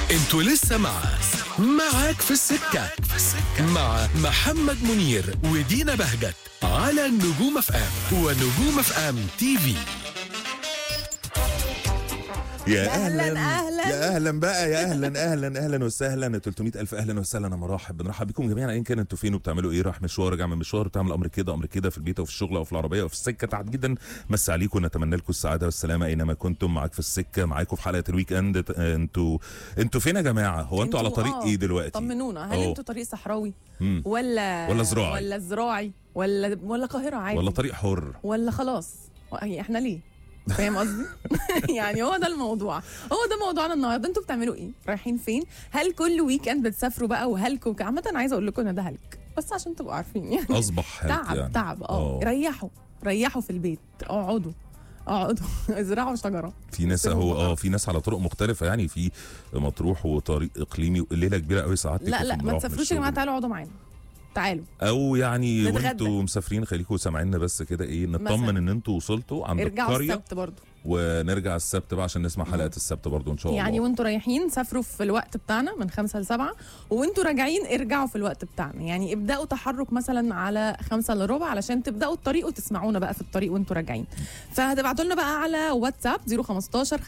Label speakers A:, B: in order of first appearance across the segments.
A: انتوا لسه مع معاك في السكة مع محمد منير ودينا بهجت على النجوم اف ام ونجوم اف ام تي في
B: يا
C: أهلاً،
B: اهلا
C: أهلاً.
B: يا اهلا بقى يا اهلا اهلا اهلا وسهلا 300 الف اهلا وسهلا انا مرحب بنرحب بكم جميعا ايا كان انتوا فين وبتعملوا ايه رايح مشوار راجع من مشوار بتعمل امر كده امر كده في البيت او في الشغل او في العربيه او في السكه تعب جدا مسي عليكم نتمنى لكم السعاده والسلامه اينما كنتم معاك في السكه معاكم في حلقه الويك اند انتوا انتوا فين يا جماعه هو انتوا على طريق
C: آه،
B: ايه دلوقتي
C: طمنونا هل
B: أوه.
C: انتوا طريق صحراوي
B: مم.
C: ولا
B: ولا زراعي.
C: ولا زراعي ولا ولا قاهره عادي
B: ولا طريق حر
C: ولا خلاص يعني احنا ليه فاهم قصدي؟ يعني هو ده الموضوع هو ده موضوعنا النهارده انتوا بتعملوا ايه؟ رايحين فين؟ هل كل ويك اند بتسافروا بقى وهلكوا عامة انا عايزه اقول لكم ان ده هلك بس عشان تبقوا عارفين يعني
B: اصبح هلك
C: تعب
B: يعني.
C: تعب اه
B: آه.
C: ريحوا ريحوا في البيت اقعدوا اقعدوا ازرعوا شجره
B: في ناس
C: سيبهم
B: اهو
C: بقى.
B: اه في ناس على طرق مختلفه يعني في مطروح وطريق اقليمي ليله كبيره قوي ساعات
C: لا لا ما تسافروش يا جماعه تعالوا اقعدوا معانا تعالوا
B: او يعني
C: نتغدى.
B: وانتوا مسافرين خليكم سامعيننا بس كده ايه نطمن
C: مثلا.
B: ان انتوا وصلتوا عند
C: ارجعوا
B: القريه
C: السبت برضه
B: ونرجع السبت بقى عشان نسمع حلقه السبت برضو ان شاء الله
C: يعني وانتوا رايحين سافروا في الوقت بتاعنا من خمسة لسبعة وانتوا راجعين ارجعوا في الوقت بتاعنا يعني ابدأوا تحرك مثلا على خمسة الا ربع علشان تبدأوا الطريق وتسمعونا بقى في الطريق وانتوا راجعين فهتبعتوا لنا بقى على واتساب 015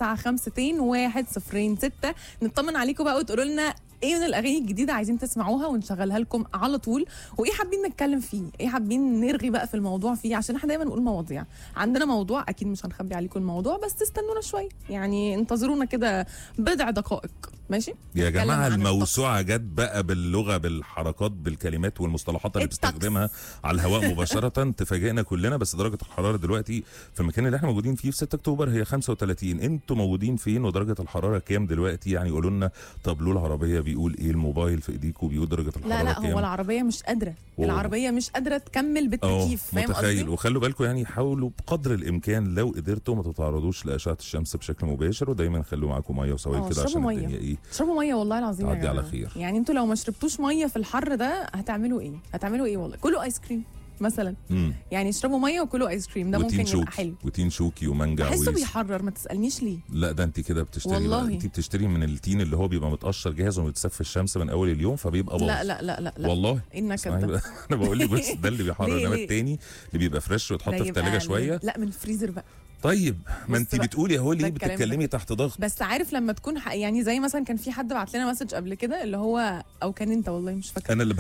C: 5952 106 نطمن عليكم بقى وتقولوا لنا ايه من الاغاني الجديده عايزين تسمعوها ونشغلها لكم على طول وايه حابين نتكلم فيه ايه حابين نرغي بقى في الموضوع فيه عشان احنا دايما نقول مواضيع عندنا موضوع اكيد مش هنخبي عليكم الموضوع بس استنونا شويه يعني انتظرونا كده بضع دقائق ماشي
B: يا
C: نتكلم
B: جماعه
C: عن
B: الموسوعه جت بقى باللغه بالحركات بالكلمات والمصطلحات اللي
C: الطقس.
B: بتستخدمها على الهواء مباشره تفاجئنا كلنا بس درجه الحراره دلوقتي في المكان اللي احنا موجودين فيه في 6 اكتوبر هي 35 انتوا موجودين فين ودرجه الحراره كام دلوقتي يعني قولوا لنا طابلو العربيه بيقول ايه الموبايل في ايديكم بيقول درجه الحراره
C: لا لا
B: كام
C: هو العربيه مش قادره
B: أوه.
C: العربيه مش قادره تكمل
B: اه
C: بالتكييف فاهم
B: متخيل
C: قصدي
B: وخلوا بالكم يعني حاولوا بقدر الامكان لو قدرتوا ما تتعرضوش لاشعه الشمس بشكل مباشر ودايما خلوا معاكم ميه وسوائل
C: اه،
B: كده
C: اشربوا
B: عشان
C: مية.
B: الدنيا ايه
C: اشربوا ميه والله العظيم يا
B: تعدي على
C: جماعة.
B: خير.
C: يعني انتوا لو ما شربتوش ميه في الحر ده هتعملوا ايه هتعملوا ايه والله كلوا ايس كريم مثلا
B: مم.
C: يعني اشربوا ميه وكلوا ايس كريم ده
B: وتين
C: ممكن يبقى
B: شوكي
C: حلو
B: وتين شوكي ومانجا
C: بحسه
B: عويس
C: بيحرر ما تسالنيش ليه
B: لا ده انت كده بتشتري
C: والله.
B: والله. انت بتشتري من التين اللي هو بيبقى متقشر جاهز ومتساب في الشمس من اول اليوم فبيبقى باظ
C: لا لا لا لا, لا.
B: والله
C: ايه النكد
B: اسمعي
C: ده
B: بقى، انا بقول لك بس ده اللي بيحرر
C: ليه-
B: انما
C: ليه؟
B: التاني اللي بيبقى فريش ويتحط
C: ده
B: في
C: يبقى
B: الثلاجه
C: من-
B: شويه
C: لا من الفريزر بقى
B: طيب ما
C: بص
B: انت
C: بقى،
B: بتقولي اهو
C: ده
B: ليه
C: الكلام
B: بتتكلمي تحت ضغط
C: بس عارف لما تكون ح... يعني زي مثلا كان في حد بعت لنا مسج قبل كده اللي هو او كان انت والله مش فاكره
B: انا اللي ب...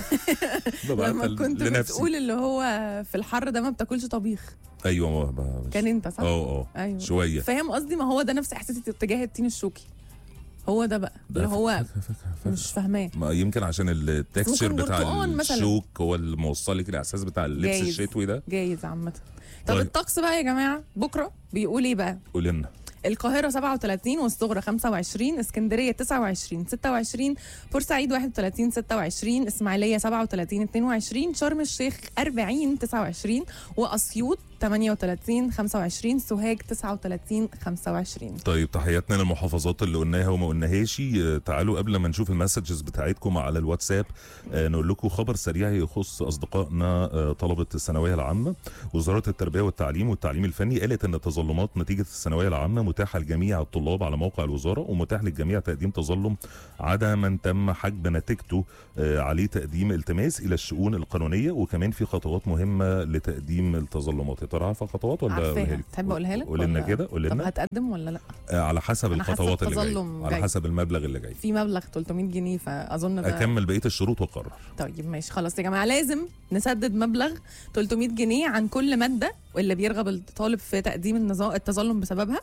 B: ببعت
C: لما كنت
B: لنفسي
C: بتقول اللي هو في الحر ده ما بتاكلش طبيخ
B: ايوه ما ب...
C: كان انت صح؟
B: اه اه
C: ايوه
B: شويه
C: فاهم قصدي ما هو ده نفس احساسي تجاه التين الشوكي هو ده بقى
B: ده
C: اللي هو
B: فك- فك- فك-
C: مش فاهماه
B: ما يمكن عشان التكستشر
C: ممكن
B: بتاع
C: برتقال مثلاً.
B: الشوك هو اللي موصل لك الاحساس بتاع اللبس
C: جايز.
B: الشتوي ده
C: جايز عامة طب
B: طيب.
C: الطقس بقى يا جماعة بكرة بيقول ايه بقى؟
B: قولي لنا
C: القاهرة 37 والصغرى 25 اسكندرية 29 26 بورسعيد 31 26 اسماعيلية 37 22 شرم الشيخ 40 29 واسيوط 38 25 سوهاج 39 25
B: طيب تحياتنا للمحافظات اللي قلناها وما قلناهاش آه، تعالوا قبل ما نشوف المسجز بتاعتكم على الواتساب آه، نقول لكم خبر سريع يخص اصدقائنا آه، طلبه الثانويه العامه وزاره التربيه والتعليم والتعليم الفني قالت ان التظلمات نتيجه الثانويه العامه متاحه لجميع الطلاب على موقع الوزاره ومتاح للجميع تقديم تظلم عدا من تم حجب نتيجته آه، عليه تقديم التماس الى الشؤون القانونيه وكمان في خطوات مهمه لتقديم التظلمات يا ترى عارفه خطوات ولا أقولها
C: عارفاها
B: لك؟
C: تحب اقولها لك
B: قولي لنا
C: ولا-
B: كده قولي
C: طب
B: لنا
C: هتقدم ولا لا
B: آه، على حسب
C: على حسب
B: الخطوات اللي جايه
C: التظلم
B: على
C: جاي.
B: حسب المبلغ اللي جاي
C: في مبلغ 300 جنيه فاظن ده
B: اكمل بقيه الشروط واقرر
C: طيب ماشي خلاص يا جماعه لازم نسدد مبلغ 300 جنيه عن كل ماده واللي بيرغب الطالب في تقديم النظام التظلم بسببها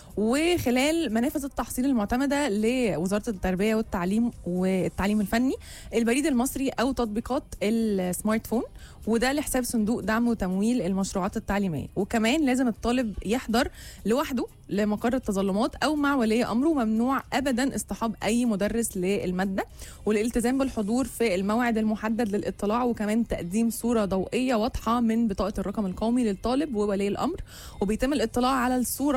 C: وخلال منافذ التحصيل المعتمده لوزاره التربيه والتعليم والتعليم الفني البريد المصري او تطبيقات السمارت فون وده لحساب صندوق دعم وتمويل المشروعات التعليميه وكمان لازم الطالب يحضر لوحده لمقر التظلمات او مع ولي امره ممنوع ابدا اصطحاب اي مدرس للماده والالتزام بالحضور في الموعد المحدد للاطلاع وكمان تقديم صوره ضوئيه واضحه من بطاقه الرقم القومي للطالب وولي الامر وبيتم الاطلاع على الصوره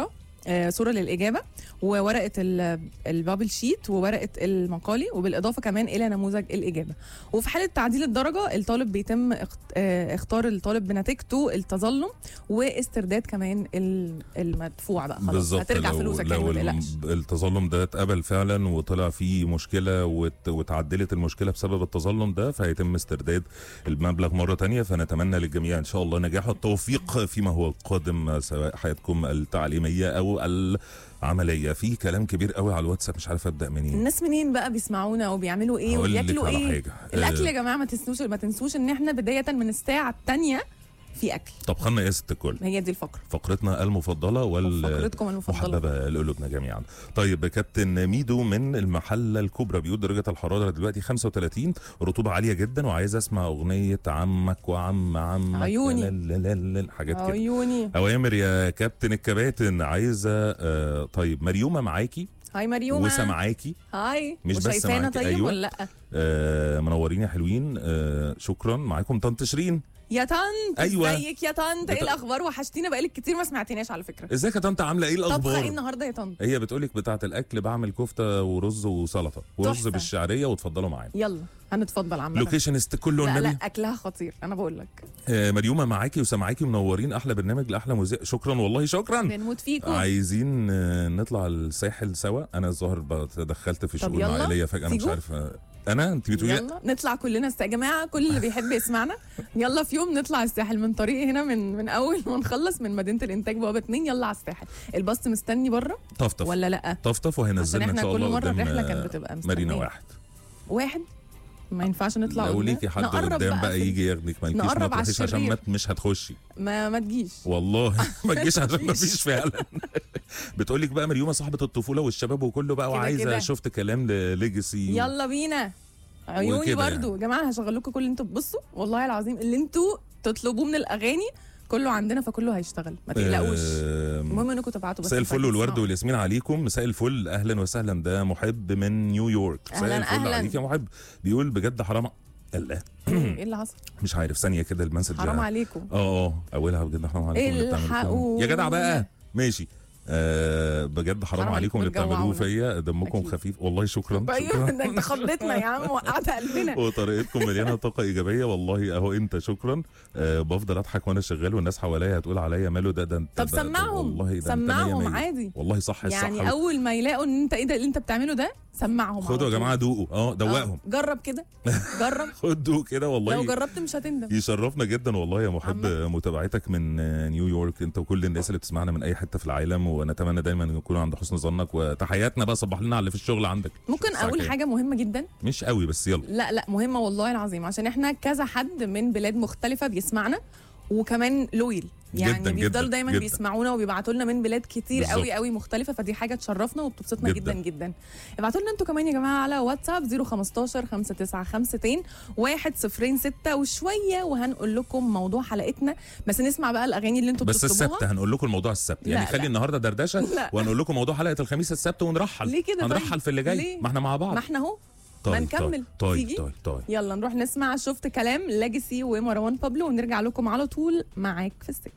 C: آه، صوره للاجابه وورقه ال- البابل شيت وورقه المقالي وبالاضافه كمان الى نموذج الاجابه وفي حاله تعديل الدرجه الطالب بيتم اخت- آه، اختار الطالب بنتيجته التظلم واسترداد كمان ال- المدفوع بقى خلاص
B: بالظبط
C: هترجع
B: لو
C: فلوسك يعني
B: لو
C: ما
B: الم-
C: تقلقش
B: التظلم ده اتقبل فعلا وطلع فيه مشكله وت- وتعدلت المشكله بسبب التظلم ده فهيتم استرداد المبلغ مره تانية فنتمنى للجميع ان شاء الله نجاح والتوفيق فيما هو قادم سواء حياتكم التعليميه او العمليه في كلام كبير قوي على الواتساب مش عارف ابدا منين
C: الناس منين بقى بيسمعونا وبيعملوا ايه
B: هقول لك
C: وبياكلوا
B: على
C: ايه
B: حاجه
C: الاكل
B: آه،
C: يا جماعه ما تنسوش ما تنسوش ان احنا بدايه من الساعه الثانيه في اكل
B: طبخنا يا ست الكل
C: هي دي الفقره
B: فقرتنا المفضله وال
C: فقرتكم المفضله
B: محببه لقلوبنا جميعا طيب كابتن ميدو من المحله الكبرى بيقول درجه الحراره دلوقتي 35 رطوبه عاليه جدا وعايز اسمع اغنيه عمك وعم عمك
C: عيوني.
B: لا لا لا لا حاجات كده
C: عيوني
B: اوامر يا كابتن الكباتن عايزه آه طيب مريومه معاكي
C: هاي مريومه
B: وسامعاكي
C: هاي
B: مش بس
C: وشايفانا
B: معاكي،
C: طيب
B: أيوة.
C: ولا لا
B: آه منورين يا حلوين آه شكرا معاكم طنط شيرين
C: يا طنط
B: أيوة.
C: ازيك يا طنط ايه
B: بت-
C: الاخبار وحشتينا بقالك كتير ما سمعتناش على فكره
B: ازيك يا طنط عامله ايه
C: طبخه ايه
B: الاخبار
C: النهارده يا طنط
B: هي بتقولك بتاعه الاكل بعمل كفته ورز وسلطه ورز
C: تحفة.
B: بالشعريه وتفضلوا معانا
C: يلا هنتفضل عامه
B: لوكيشن است كله
C: لا
B: النبي
C: لا اكلها خطير انا بقول لك
B: آه مريومه معاكي وسامعاكي منورين احلى برنامج لاحلى مذيع شكرا والله شكرا
C: بنموت فيكم
B: عايزين آه، نطلع الساحل سوا انا الظاهر بقى تدخلت في
C: طب
B: شؤون
C: يلا.
B: عائليه فجاه انا مش
C: تيجوا؟
B: عارف آه، انا انت بتقولي لأ؟
C: يلا نطلع كلنا الس- يا جماعه كل اللي بيحب يسمعنا يلا في يوم نطلع الساحل من طريق هنا من من اول ما نخلص من مدينه الانتاج بوابه 2 يلا على الساحل الباص مستني بره
B: طفطف
C: ولا لا
B: طفطف
C: عشان
B: وهينزلنا ان
C: احنا
B: شاء
C: كل
B: الله
C: مره
B: قدام
C: الرحله
B: آه،
C: كانت بتبقى
B: مارينا
C: مستنية.
B: واحد
C: واحد ما ينفعش نطلع
B: لو
C: قدام.
B: ليكي حد
C: نقرب
B: قدام بقى
C: في-
B: يجي ياخدك مالكيش ما
C: نقرب على
B: تروحيش عشان
C: الشرير.
B: ما مش هتخشي
C: ما ما تجيش
B: والله ما تجيش عشان ما فيش فعلا بتقول لك بقى مريومه صاحبه الطفوله والشباب وكله بقى
C: كده
B: وعايزه
C: كده.
B: شفت كلام لليجاسي
C: يلا بينا عيوني
B: وكده
C: برضو يا جماعه هشغل لكم كل اللي انتوا بصوا والله العظيم اللي انتوا تطلبوه من الاغاني كله عندنا فكله هيشتغل ما تقلقوش
B: آم،
C: المهم انكم تبعتوا بس
B: مساء الفل
C: الفاكس.
B: والورد
C: آه.
B: والياسمين عليكم مساء الفل اهلا وسهلا ده محب من نيويورك مساء
C: أهلاً،
B: الفل
C: أهلاً.
B: عليك يا محب بيقول بجد حرام الله
C: ايه اللي حصل
B: مش عارف ثانيه كده المسج
C: حرام عليكم
B: اه اه اولها بجد حرام عليكم اللي بتعملوه فيهم.
C: الحقونا.
B: يا جدع بقى ماشي آه بجد حرام,
C: حرام
B: عليكم
C: عليكم
B: اللي بتعملوه
C: بتجوعونا.
B: فيا دمكم
C: أكيد.
B: خفيف والله شكرا
C: ايوه
B: شكرا
C: ده انت خضتنا يا عم وقعت قلبنا
B: وطريقتكم مليانه طاقه ايجابيه والله اهو انت شكرا آه بفضل اضحك وانا شغال والناس حواليا هتقول عليا ماله ده ده انت
C: طب
B: ده- ده
C: سمعهم
B: والله ده أنت مية
C: سمعهم
B: مية.
C: عادي
B: والله صح الصح
C: يعني اول ما يلاقوا ان انت ايه ده اللي انت بتعمله ده سمعهم
B: خدوا يا
C: على طول.
B: جماعه دوقوا اه
C: آه،
B: دوقهم
C: جرب كده جرب
B: خدوا كده
C: لو
B: والله
C: جربت مش هتندم
B: يشرفنا جدا والله يا محب
C: عامة.
B: متابعتك من آه، نيويورك انت وكل الناس اللي بتسمعنا من اي حته في العالم ونتمنى دايما يكونوا عند حسن ظنك وتحياتنا بقى صبح لنا على اللي في الشغل عندك
C: ممكن
B: الساعة
C: اقول
B: كام؟
C: حاجه مهمه جدا
B: مش قوي بس يلا
C: لا لا مهمه والله العظيم عشان احنا كذا حد من بلاد مختلفه بيسمعنا وكمان لويل يعني
B: جداً،
C: بيفضلوا
B: جداً،
C: دايما
B: جداً.
C: بيسمعونا وبيبعتوا لنا من بلاد كتير
B: بالظبط.
C: قوي قوي مختلفه فدي حاجه تشرفنا وبتبسطنا
B: جداً.
C: جدا جدا ابعتوا لنا انتوا كمان يا جماعه على واتساب 015 5952 106 وشويه وهنقول لكم موضوع حلقتنا بس نسمع بقى الاغاني اللي انتوا
B: بس
C: بتطلبوها
B: السبت هنقول لكم الموضوع السبت يعني
C: لا،
B: خلي
C: لا.
B: النهارده دردشه
C: لا.
B: وهنقول لكم موضوع حلقه الخميس السبت ونرحل
C: ليه كده طيب؟
B: هنرحل في اللي جاي
C: ليه؟
B: ما احنا مع بعض
C: ما احنا اهو
B: طيب
C: ما نكمل.
B: طيب
C: تيجي؟
B: طيب طيب
C: يلا نروح نسمع شفت كلام ليجاسي ومروان بابلو ونرجع لكم على طول معاك في السكه